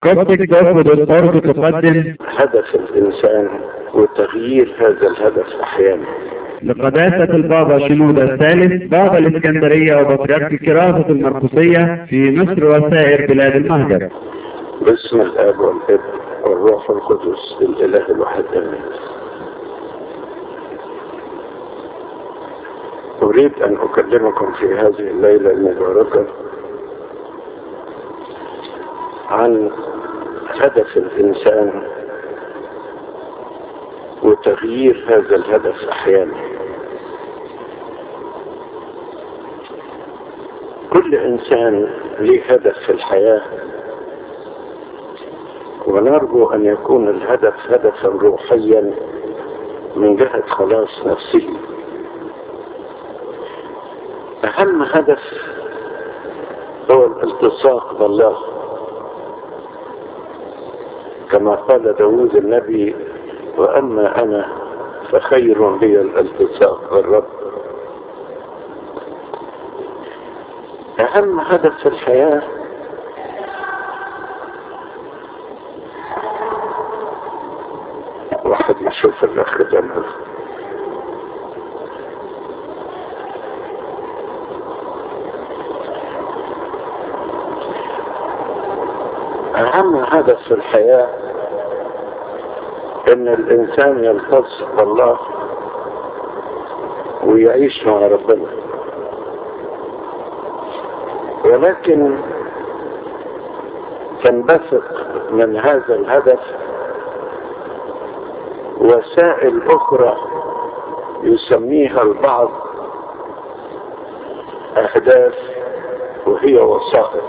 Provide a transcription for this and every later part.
قصدك تاخد الأرض تقدم هدف الإنسان وتغيير هذا الهدف أحيانا لقداسة البابا شنودة الثالث بابا الإسكندرية وبطريرك كراسة المرقسية في مصر وسائر بلاد المهجر باسم الآب والابن والروح القدس الإله الواحد آمين أريد أن أكلمكم في هذه الليلة المباركة عن هدف الإنسان وتغيير هذا الهدف أحيانا كل إنسان له هدف في الحياة ونرجو أن يكون الهدف هدفا روحيا من جهة خلاص نفسه أهم هدف هو الالتصاق بالله كما قال داود النبي وأما أنا فخير لي الالتصاق بالرب أهم هدف في الحياة واحد يشوف الأخ ده أهم هدف في الحياة إن الإنسان يلتصق بالله ويعيش مع ربنا ولكن تنبثق من هذا الهدف وسائل أخرى يسميها البعض أهداف وهي وسائط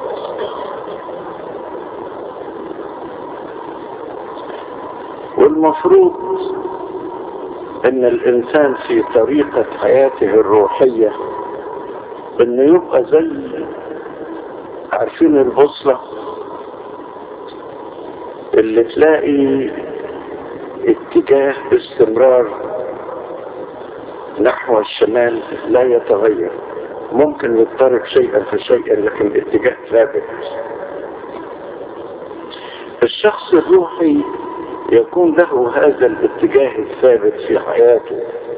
والمفروض ان الانسان في طريقة حياته الروحية انه يبقى زي عارفين البوصلة اللي تلاقي اتجاه باستمرار نحو الشمال لا يتغير ممكن يضطرب شيئا فشيئا لكن اتجاه ثابت الشخص الروحي يكون له هذا الاتجاه الثابت في حياته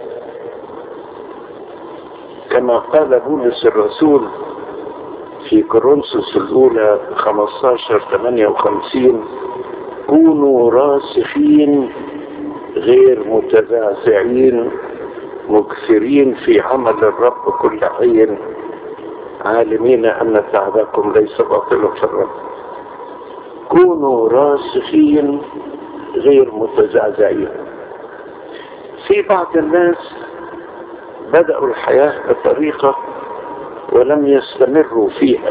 كما قال بولس الرسول في كورنثوس الأولى 15 58 كونوا راسخين غير متزعزعين مكثرين في عمل الرب كل حين عالمين أن تعبكم ليس باطلا في الرب كونوا راسخين غير متزعزعين في بعض الناس بدأوا الحياة بطريقة ولم يستمروا فيها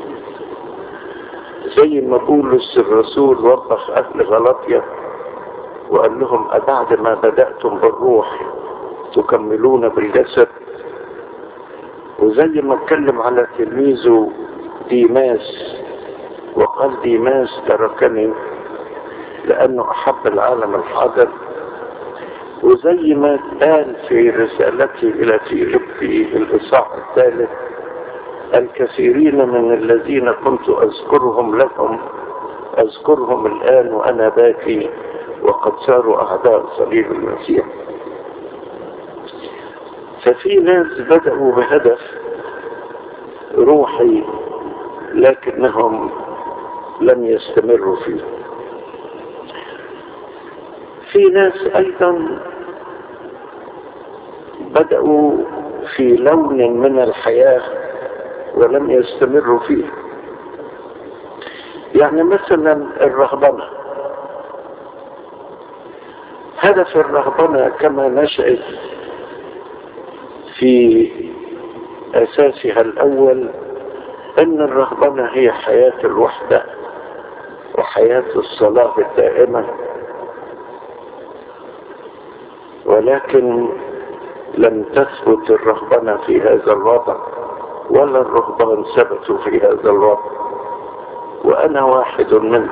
زي ما بولس الرسول وضح أهل غلطية وقال لهم أبعد ما بدأتم بالروح تكملون بالجسد وزي ما اتكلم على تلميذه ديماس وقال ديماس تركني لأنه أحب العالم الحاضر وزي ما قال في رسالته إلى فيليبي الإصحاح الثالث الكثيرين من الذين كنت أذكرهم لهم أذكرهم الآن وأنا باكي وقد صاروا أعداء صليب المسيح ففي ناس بدأوا بهدف روحي لكنهم لم يستمروا فيه في ناس ايضا بدأوا في لون من الحياة ولم يستمروا فيه يعني مثلا الرهبنة هدف الرهبنة كما نشأت في أساسها الأول أن الرهبنة هي حياة الوحدة وحياة الصلاة الدائمة ولكن لم تثبت الرهبنة في هذا الوضع ولا الرهبان ثبتوا في هذا الوضع وأنا واحد منهم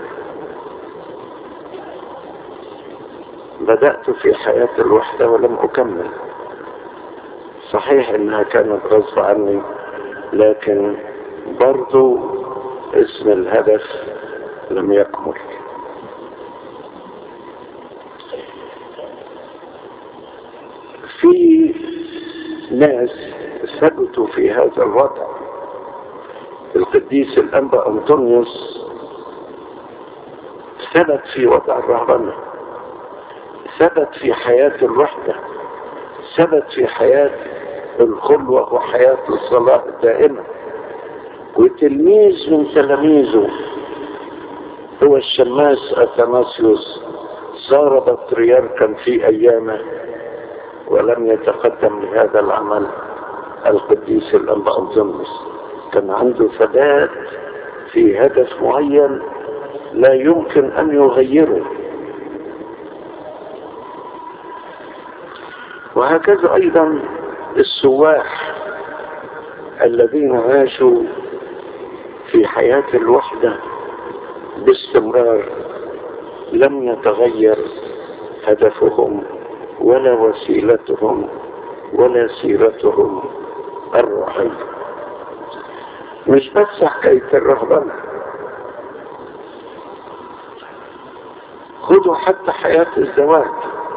بدأت في حياة الوحدة ولم أكمل صحيح انها كانت غصب عني لكن برضو اسم الهدف لم يكمل في ناس ثبتوا في هذا الوضع القديس الأنبا أنطونيوس ثبت في وضع الرهبنة ثبت في حياة الوحدة ثبت في حياة الخلوة وحياة الصلاة الدائمة وتلميذ من تلاميذه هو الشماس أثناسيوس صار بطريركا في أيامه ولم يتقدم لهذا العمل القديس الأنبا أنطونيوس كان عنده ثبات في هدف معين لا يمكن أن يغيره وهكذا أيضا السواح الذين عاشوا في حياة الوحدة باستمرار لم يتغير هدفهم ولا وسيلتهم ولا سيرتهم الروحية مش بس حكاية الرهبنة خدوا حتى حياة الزواج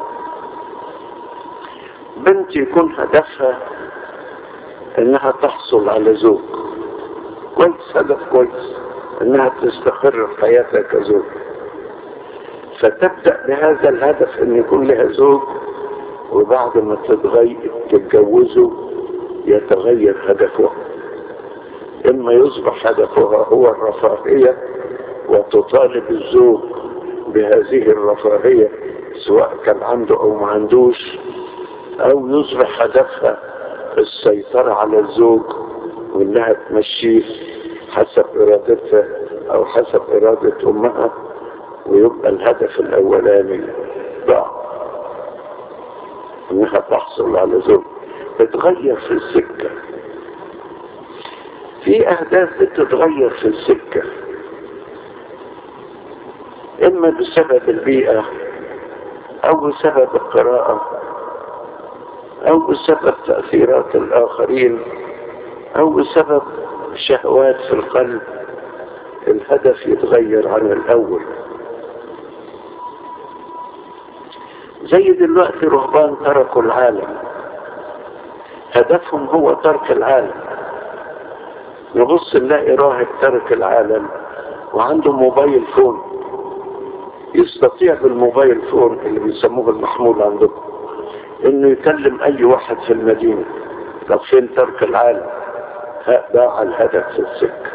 بنت يكون هدفها انها تحصل على زوج كويس هدف كويس انها تستقر في حياتها كزوج فتبدأ بهذا الهدف ان يكون لها زوج وبعد ما تتغير تتجوزوا يتغير هدفها اما يصبح هدفها هو الرفاهية وتطالب الزوج بهذه الرفاهية سواء كان عنده او ما عندوش او يصبح هدفها السيطرة على الزوج وانها تمشيه حسب ارادتها او حسب ارادة امها ويبقى الهدف الاولاني ضعف انها تحصل على زوج بتغير في السكة في اهداف بتتغير في السكة اما بسبب البيئة او بسبب القراءة او بسبب تأثيرات الاخرين او بسبب شهوات في القلب الهدف يتغير عن الاول زي دلوقتي رهبان تركوا العالم هدفهم هو ترك العالم نبص نلاقي راهب ترك العالم وعنده موبايل فون يستطيع بالموبايل فون اللي بيسموه المحمول عندكم انه يكلم اي واحد في المدينة طب فين ترك العالم ضاع الهدف في السكة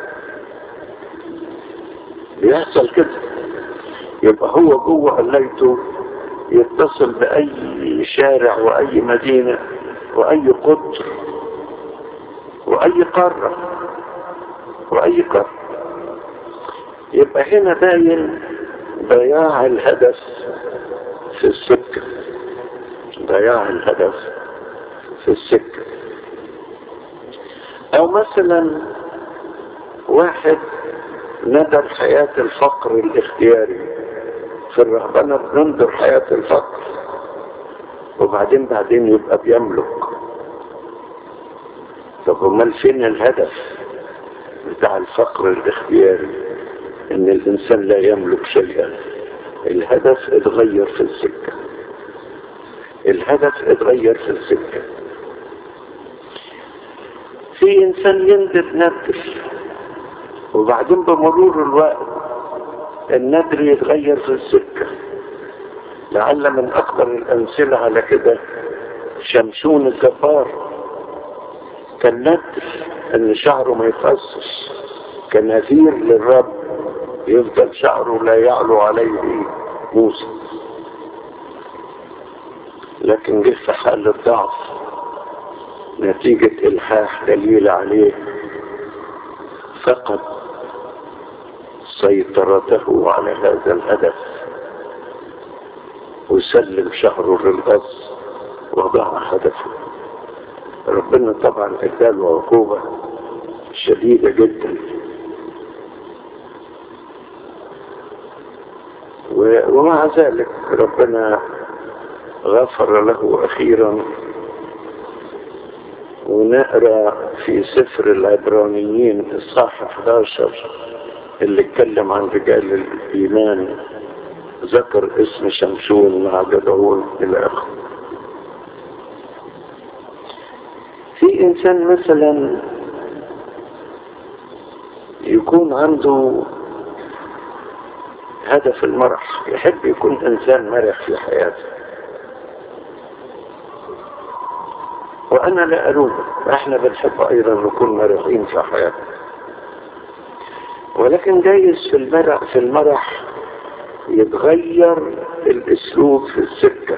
بيحصل كده يبقى هو جوه قليته يتصل بأي شارع وأي مدينة وأي قطر وأي قارة وأي قارة يبقى هنا باين ضياع الهدف في السكة ضياع الهدف في السكة أو مثلا واحد ندر حياة الفقر الاختياري في الرهبنة بننظر حياة الفقر وبعدين بعدين يبقى بيملك طب امال فين الهدف بتاع الفقر الاختياري ان الانسان لا يملك شيئا الهدف اتغير في السكة الهدف اتغير في السكة في انسان يندب ندر وبعدين بمرور الوقت الندر يتغير في السكة لعل من أكثر الأمثلة على كده شمشون الجبار كان ندر أن شعره ما يتقصش كنذير للرب يفضل شعره لا يعلو عليه موسى لكن جه في حالة ضعف نتيجة إلحاح دليل عليه فقد سيطرته على هذا الهدف وسلم شهره للغص وضع هدفه ربنا طبعا اداله عقوبة شديدة جدا ومع ذلك ربنا غفر له أخيرا ونقرأ في سفر العبرانيين إصحاح 11 اللي اتكلم عن رجال الإيمان ذكر اسم شمشون مع جدعون إلى آخره في إنسان مثلا يكون عنده هدف المرح يحب يكون إنسان مرح في حياته وأنا لا ألوم احنا بنحب أيضا نكون مرحين في حياتنا ولكن جايز في المرح في المرح يتغير الاسلوب في السكة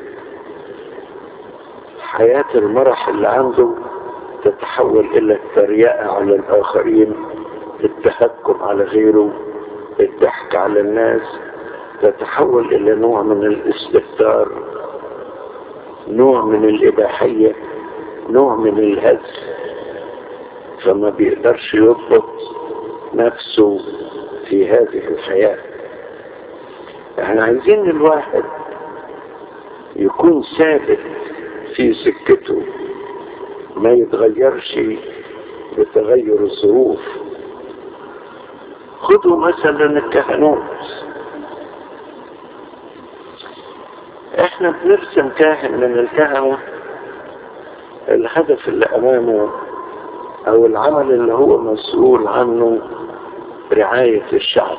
حياة المرح اللي عنده تتحول الى التريقة على الاخرين التهكم على غيره الضحك على الناس تتحول الى نوع من الاستهتار نوع من الاباحية نوع من الهز فما بيقدرش يضبط نفسه في هذه الحياة احنا عايزين الواحد يكون ثابت في سكته ما يتغيرش بتغير الظروف خدوا مثلا الكهنوت احنا بنرسم كاهن من الكهنة الهدف اللي امامه او العمل اللي هو مسؤول عنه رعاية الشعب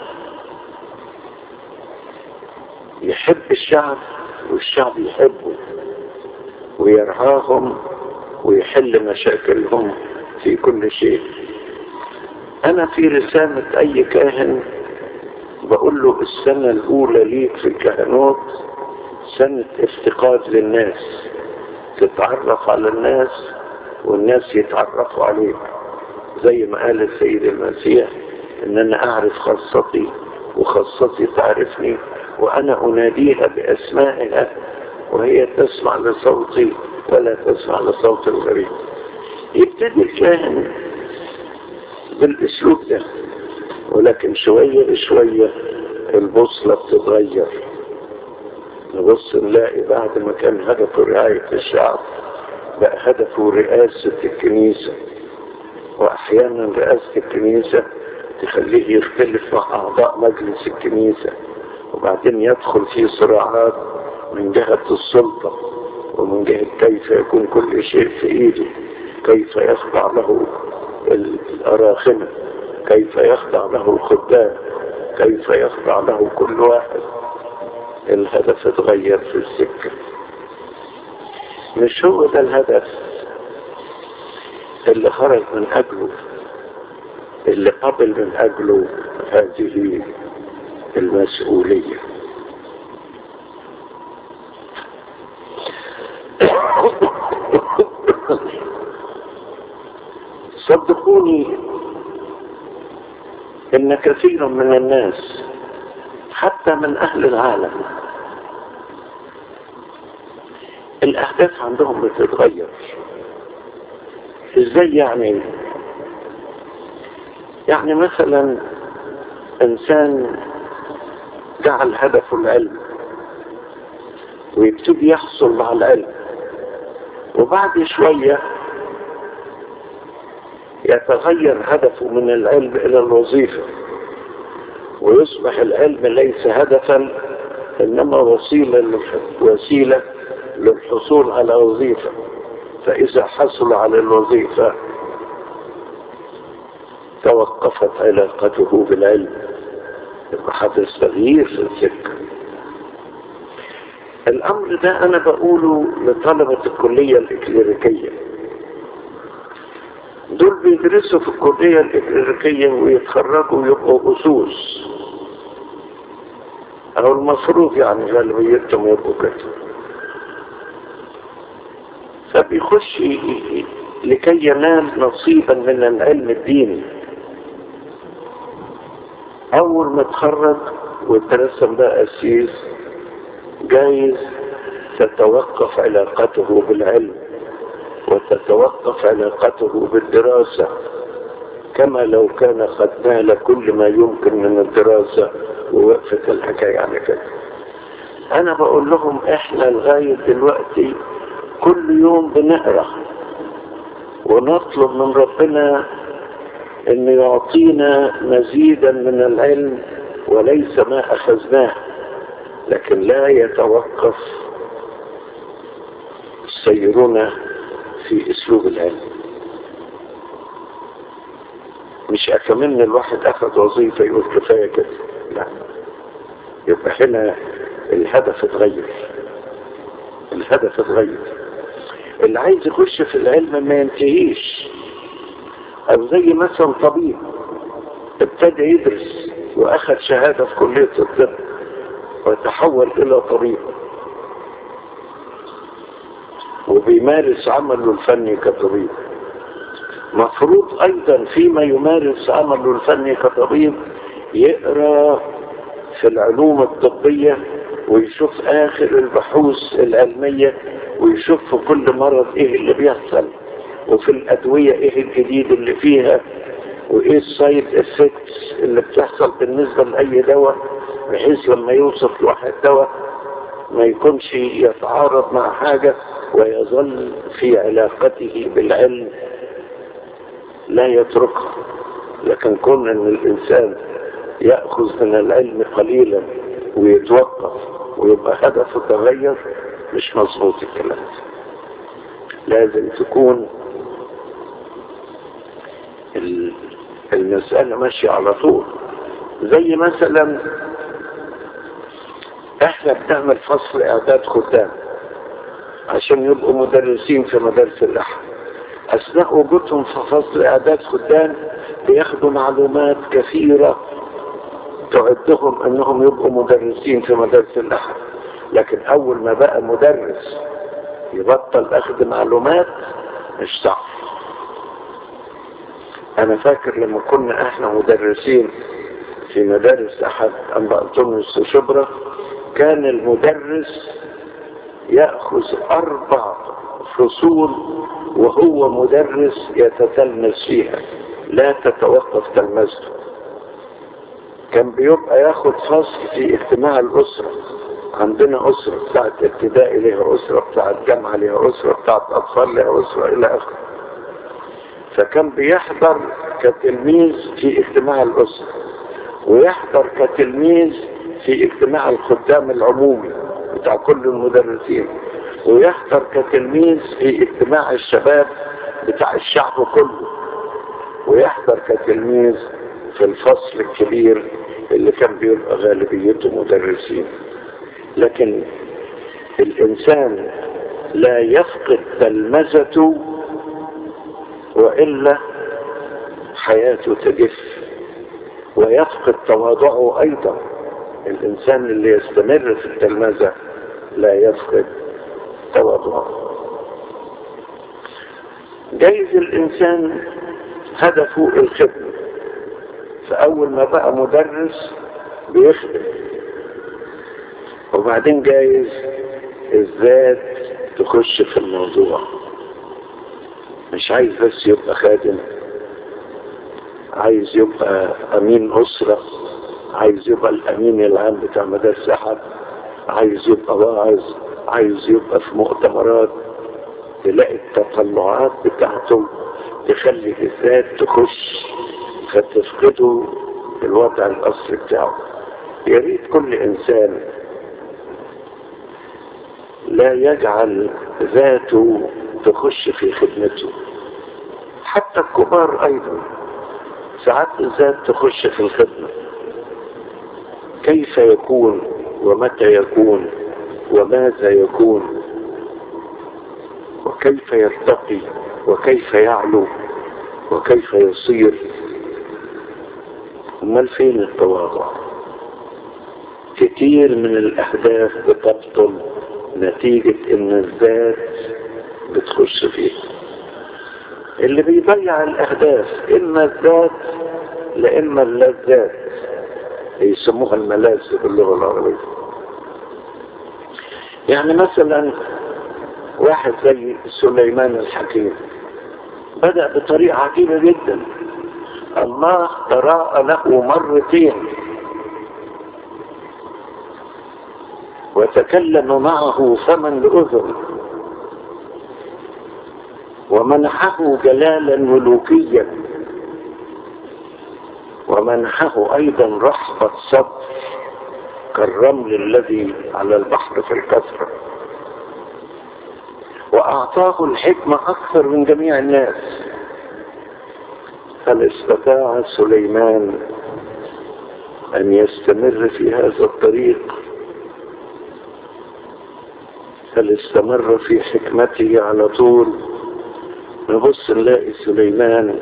يحب الشعب والشعب يحبه ويرعاهم ويحل مشاكلهم في كل شيء انا في رسالة اي كاهن بقول له السنة الاولى ليك في الكهنوت سنة افتقاد للناس تتعرف على الناس والناس يتعرفوا عليك زي ما قال السيد المسيح ان انا اعرف خاصتي وخاصتي تعرفني وانا اناديها باسمائها وهي تسمع لصوتي ولا تسمع لصوت الغريب يبتدي الكاهن بالاسلوب ده ولكن شوية شوية البوصلة بتتغير نبص نلاقي بعد ما كان هدفه رعاية الشعب بقى هدفه رئاسة الكنيسة وأحيانا رئاسة الكنيسة تخليه يختلف مع أعضاء مجلس الكنيسة وبعدين يدخل في صراعات من جهة السلطة ومن جهة كيف يكون كل شيء في إيده كيف يخضع له الأراخنة كيف يخضع له الخدام كيف يخضع له كل واحد الهدف اتغير في السكة مش هو ده الهدف اللي خرج من أجله اللي قبل من أجله هذه المسؤولية صدقوني ان كثير من الناس حتى من اهل العالم الاهداف عندهم بتتغير ازاي يعني يعني مثلا انسان جعل هدفه العلم ويبتدي يحصل على العلم وبعد شوية يتغير هدفه من العلم الى الوظيفة ويصبح العلم ليس هدفا انما وسيلة وسيلة للحصول على وظيفة فاذا حصل على الوظيفة توقفت علاقته بالعلم حدث تغيير في الفكر الامر ده انا بقوله لطلبة الكلية الاكليريكية دول بيدرسوا في الكلية الإكليريكية ويتخرجوا ويبقوا أسوس أو المفروض يعني غالبيتهم يبقوا كده فبيخش لكي ينال نصيبا من العلم الديني أول ما اتخرج واترسم بقى أسيس جايز تتوقف علاقته بالعلم وتتوقف علاقته بالدراسة كما لو كان قد نال كل ما يمكن من الدراسة ووقفت الحكاية على كده أنا بقول لهم إحنا لغاية دلوقتي كل يوم بنقرأ ونطلب من ربنا أن يعطينا مزيدا من العلم وليس ما أخذناه لكن لا يتوقف سيرنا في أسلوب العلم مش أكمن الواحد أخذ وظيفة يقول كفاية كده لا يبقى هنا الهدف اتغير الهدف اتغير اللي عايز يخش في العلم ما ينتهيش او زي مثلا طبيب ابتدى يدرس واخذ شهادة في كلية الطب وتحول الى طبيب وبيمارس عمله الفني كطبيب مفروض ايضا فيما يمارس عمله الفني كطبيب يقرا في العلوم الطبية ويشوف اخر البحوث العلمية ويشوف في كل مرض ايه اللي بيحصل وفي الادوية ايه الجديد اللي فيها وايه السايد افكتس اللي بتحصل بالنسبة لاي دواء بحيث لما يوصف لواحد دواء ما يكونش يتعارض مع حاجة ويظل في علاقته بالعلم لا يتركها لكن كون ان الانسان يأخذ من العلم قليلا ويتوقف ويبقى هدفه تغير مش مظبوط الكلام لازم تكون المسألة ماشية على طول زي مثلا احنا بنعمل فصل اعداد خدام عشان يبقوا مدرسين في مدارس اللحم اثناء وجودهم في فصل اعداد خدام بياخدوا معلومات كثيرة تعدهم انهم يبقوا مدرسين في مدارس اللحم لكن اول ما بقى مدرس يبطل اخذ معلومات مش صح انا فاكر لما كنا احنا مدرسين في مدارس احد انبا انطونيوس شبرا كان المدرس ياخذ اربع فصول وهو مدرس يتتلمذ فيها لا تتوقف تلمذته كان بيبقى ياخد فصل في اجتماع الاسره عندنا اسره بتاعت ابتدائي لها اسره بتاعت جامعه لها اسره بتاعت اطفال لها اسره الى اخره فكان بيحضر كتلميذ في اجتماع الاسره ويحضر كتلميذ في اجتماع الخدام العمومي بتاع كل المدرسين ويحضر كتلميذ في اجتماع الشباب بتاع الشعب كله ويحضر كتلميذ في الفصل الكبير اللي كان بيبقى غالبيته مدرسين لكن الانسان لا يفقد تلمذته والا حياته تجف ويفقد تواضعه ايضا الانسان اللي يستمر في التلمذة لا يفقد تواضعه جايز الانسان هدفه الخدمة فاول ما بقى مدرس بيخدم وبعدين جايز الذات تخش في الموضوع مش عايز بس يبقى خادم عايز يبقى امين اسرة عايز يبقى الامين العام بتاع مدارس احد عايز يبقى واعظ عايز يبقى في مؤتمرات تلاقي التطلعات بتاعته تخلي الذات تخش فتفقده الوضع الاصلي بتاعه يا ريت كل انسان لا يجعل ذاته تخش في خدمته حتى الكبار ايضا ساعات الذات تخش في الخدمة كيف يكون ومتى يكون وماذا يكون وكيف يرتقي وكيف يعلو وكيف يصير امال فين التواضع كتير من الاهداف بتبطل نتيجة ان الذات بتخش فيه اللي بيضيع الاهداف اما الذات لاما اللذات يسموها الملاذ باللغة العربية يعني مثلا واحد زي سليمان الحكيم بدأ بطريقة عجيبة جدا الله تراءى له مرتين وتكلم معه فما لأذن ومنحه جلالا ملوكيا ومنحه أيضا رحبة صدر كالرمل الذي على البحر في الكثرة وأعطاه الحكمة أكثر من جميع الناس هل استطاع سليمان أن يستمر في هذا الطريق هل استمر في حكمته على طول نبص نلاقي سليمان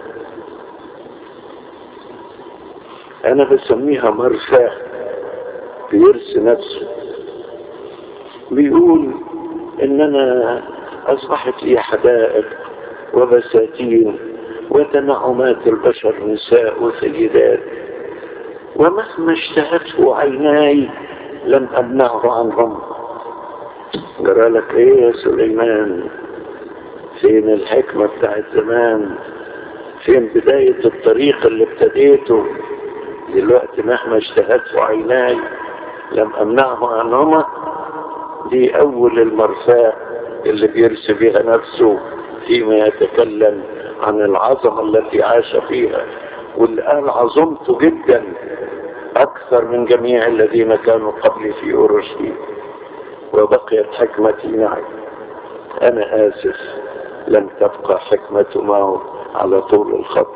أنا بسميها مرفاه بيرسي نفسه بيقول ان انا اصبحت لي حدائق وبساتين وتنعمات البشر نساء وسيدات ومهما اشتهته عيناي لم امنعه عنهم جرى لك ايه يا سليمان فين الحكمة بتاعت زمان فين بداية الطريق اللي ابتديته دلوقتي مهما اشتهته عيناي لم امنعه عنهما دي اول المرفاه اللي بيرسي بها نفسه فيما يتكلم عن العظمة التي عاش فيها واللي قال عظمت جدا اكثر من جميع الذين كانوا قبلي في اورشليم وبقيت حكمتي معي انا اسف لم تبقى حكمته معه على طول الخط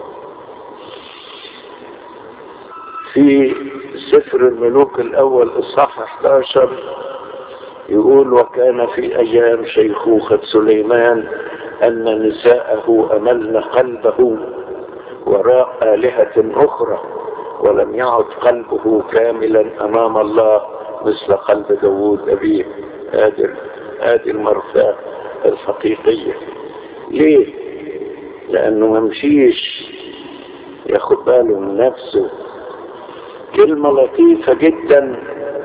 في سفر الملوك الاول اصحاح 11 يقول وكان في ايام شيخوخة سليمان ان نساءه املن قلبه وراء الهة اخرى ولم يعد قلبه كاملا امام الله مثل قلب داوود ابيه هذه هذه المرفاه الحقيقية ليه لانه ممشيش ياخد باله من نفسه كلمة لطيفة جدا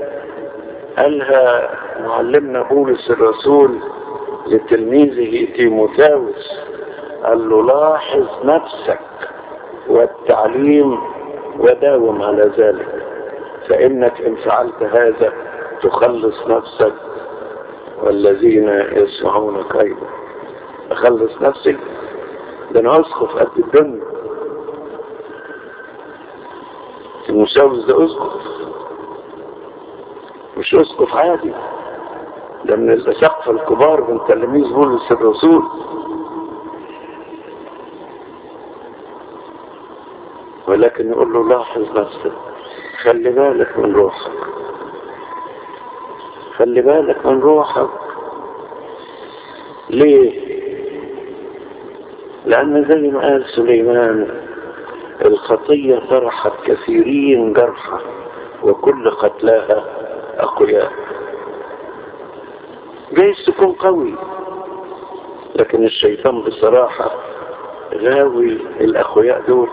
قالها معلمنا بولس الرسول لتلميذه تيموثاوس قال له لاحظ نفسك والتعليم وداوم على ذلك فإنك إن فعلت هذا تخلص نفسك والذين يسمعونك أيضا أخلص نفسك ده أنا أسقف قد الدنيا تيموثاوس ده أسقف مش أسقف عادي ده من الأسقف الكبار من تلاميذ بولس الرسول ولكن يقول له لاحظ نفسك خلي بالك من روحك خلي بالك من روحك ليه لأن زي ما قال سليمان الخطية طرحت كثيرين جرحى وكل قتلاها أقوياء جايز تكون قوي لكن الشيطان بصراحة غاوي الأخوياء دول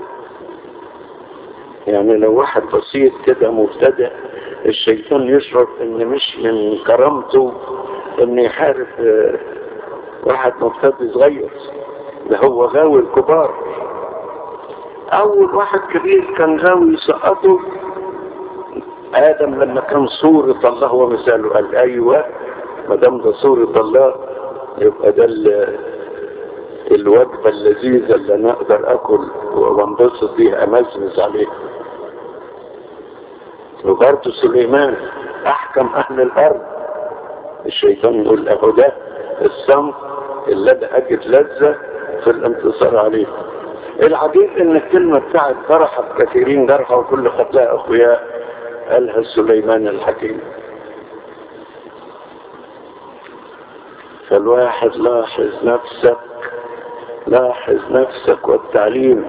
يعني لو واحد بسيط كده مبتدئ الشيطان يشعر ان مش من كرامته ان يحارب واحد مبتدئ صغير ده هو غاوي الكبار اول واحد كبير كان غاوي يسقطه ادم لما كان صورة الله ومثاله قال ايوه ما دام ده صورة الله يبقى ده الوجبة اللذيذة اللي انا اقدر اكل وانبسط بيها امزمز عليها وبرضه سليمان احكم اهل الارض الشيطان يقول اهو ده الصمت الذي اجد لذة في الانتصار عليه العجيب ان الكلمة بتاعت فرحت كثيرين جرحى وكل قتلاء اخوياء قالها سليمان الحكيم فالواحد لاحظ نفسك لاحظ نفسك والتعليم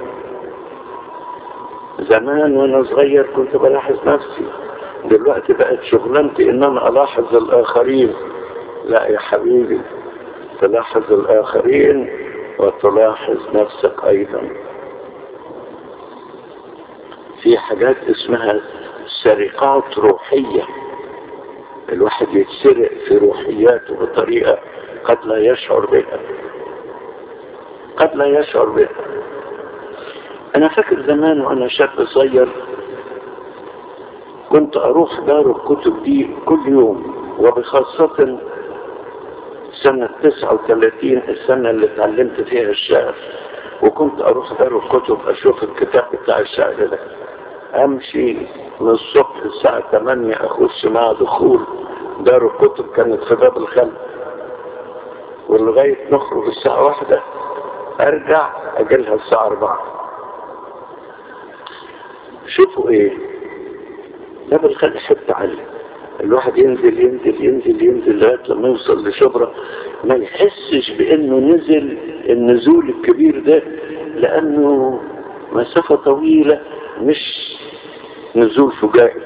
زمان وانا صغير كنت بلاحظ نفسي دلوقتي بقت شغلانتي ان انا الاحظ الاخرين لا يا حبيبي تلاحظ الاخرين وتلاحظ نفسك ايضا في حاجات اسمها سرقات روحية الواحد يتسرق في روحياته بطريقة قد لا يشعر بها قد لا يشعر بها انا فاكر زمان وانا شاب صغير كنت اروح دار الكتب دي كل يوم وبخاصة سنة 39 السنة اللي اتعلمت فيها الشعر وكنت اروح دار الكتب اشوف الكتاب بتاع الشعر ده امشي من الصبح الساعة 8 اخش مع دخول دار الكتب كانت في باب الخلف ولغاية نخرج الساعة واحدة ارجع اجيلها الساعة 4 شوفوا ايه باب الخلف حتة عالية الواحد ينزل ينزل ينزل ينزل لغاية لما يوصل لشبرا ما يحسش بانه نزل النزول الكبير ده لانه مسافة طويلة مش نزول فجائي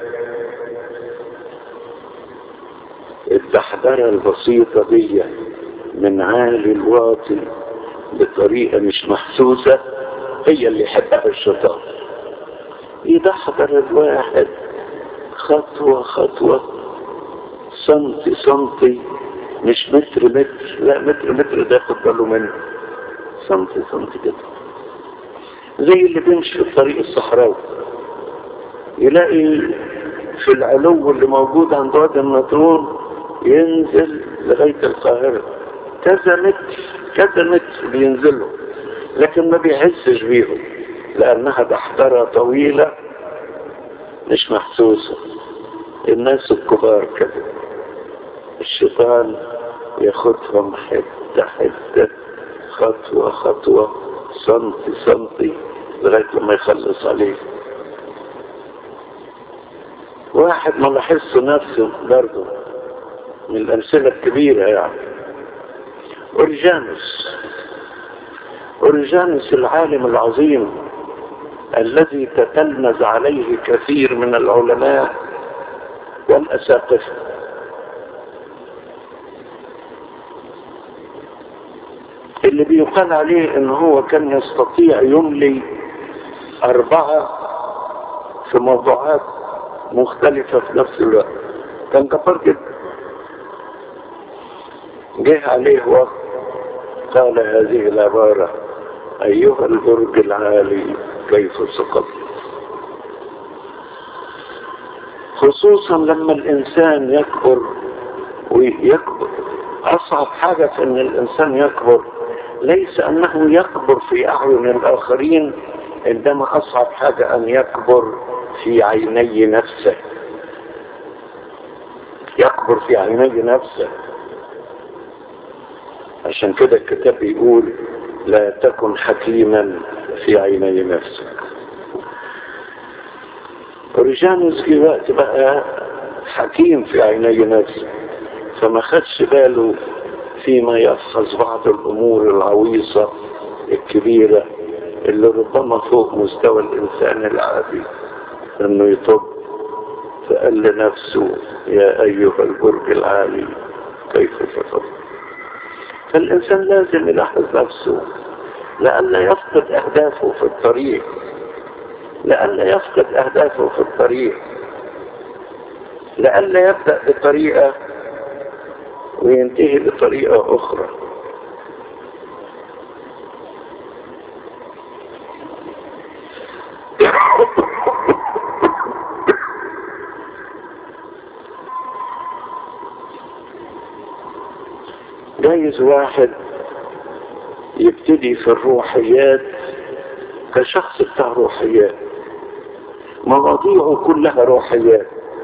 الدحدرة البسيطة دي من عالي الواطي بطريقة مش محسوسة هي اللي يحبها الشيطان يدحضر الواحد خطوة خطوة سنتي سنتي مش متر متر لا متر متر ده ياخد باله منه سنتي سنتي كده زي اللي بيمشي في الطريق الصحراوي يلاقي في العلو اللي موجود عند وادي النطرون ينزل لغاية القاهرة كذا متر كذا متر بينزلوا لكن ما بيحسش بيهم لأنها دحضرة طويلة مش محسوسة الناس الكبار كده الشيطان ياخدهم حتة حتة خطوة خطوة سنتي سنتي لغاية لما يخلص عليه واحد ما لاحظش نفسه برضه من الأمثلة الكبيرة يعني أورجانوس أورجانوس العالم العظيم الذي تتلمذ عليه كثير من العلماء والأساقفة اللي بيقال عليه ان هو كان يستطيع يملي اربعة في موضوعات مختلفة في نفس الوقت كان كبر جدا جه عليه وقت قال هذه العبارة أيها البرج العالي كيف سقط خصوصا لما الإنسان يكبر ويكبر أصعب حاجة في أن الإنسان يكبر ليس أنه يكبر في أعين الآخرين عندما أصعب حاجة أن يكبر في عيني نفسه يكبر في عيني نفسه عشان كده الكتاب بيقول لا تكن حكيما في عيني نفسك اوريجانوس في وقت بقى حكيم في عيني نفسه فما خدش باله فيما يفحص بعض الامور العويصة الكبيرة اللي ربما فوق مستوى الانسان العادي انه يطب فقال لنفسه يا ايها البرج العالي كيف تطب فالإنسان لازم يلاحظ نفسه لألا يفقد أهدافه في الطريق لألا يفقد أهدافه في الطريق لألا يبدأ بطريقة وينتهي بطريقة أخرى جايز واحد يبتدي في الروحيات كشخص بتاع روحيات مواضيعه كلها روحيات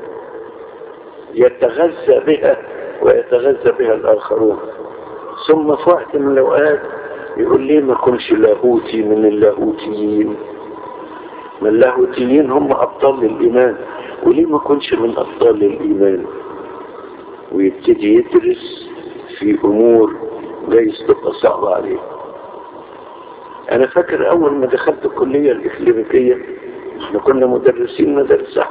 يتغذى بها ويتغذى بها الآخرون ثم في وقت من الأوقات يقول ليه ما كنش لاهوتي من اللاهوتيين من اللاهوتيين هم أبطال الإيمان وليه ما كنش من أبطال الإيمان ويبتدي يدرس في امور جايز تبقى صعبة عليه انا فاكر اول ما دخلت الكلية الاكلينيكية احنا كنا مدرسين مدرسة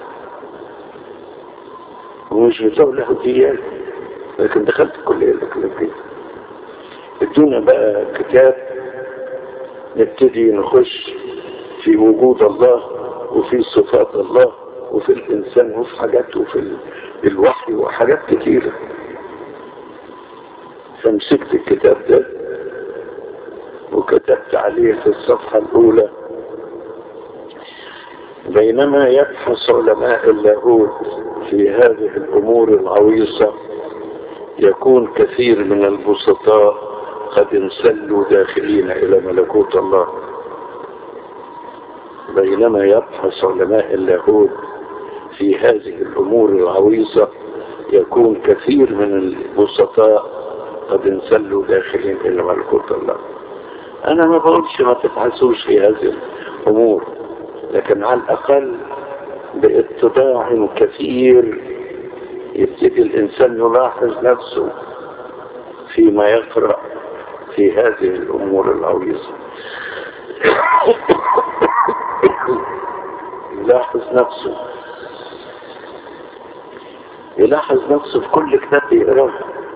ومش بتوع لاهوتيات لكن دخلت الكلية الاكلينيكية ادونا بقى كتاب نبتدي نخش في وجود الله وفي صفات الله وفي الانسان وفي حاجات وفي الوحي وحاجات كتيره فمسكت الكتاب ده وكتبت عليه في الصفحة الأولى بينما يبحث علماء اللاهوت في هذه الأمور العويصة يكون كثير من البسطاء قد انسلوا داخلين إلى ملكوت الله بينما يبحث علماء اللاهوت في هذه الأمور العويصة يكون كثير من البسطاء قد انسلوا داخلين إلى ملكوت الله أنا ما بقولش ما تبحثوش في هذه الأمور لكن على الأقل باتضاع كثير يبتدي الإنسان يلاحظ نفسه فيما يقرأ في هذه الأمور العويصة يلاحظ نفسه يلاحظ نفسه في كل كتاب يقراه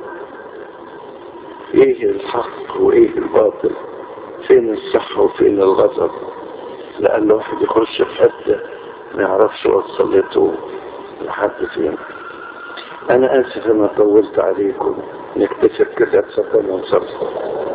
ايه الحق وايه الباطل فين الصح وفين الغضب لأن الواحد يخش في حتة ما يعرفش وصلته لحد فين أنا آسف أنا طولت عليكم نكتشف كده اتفضلوا نصرف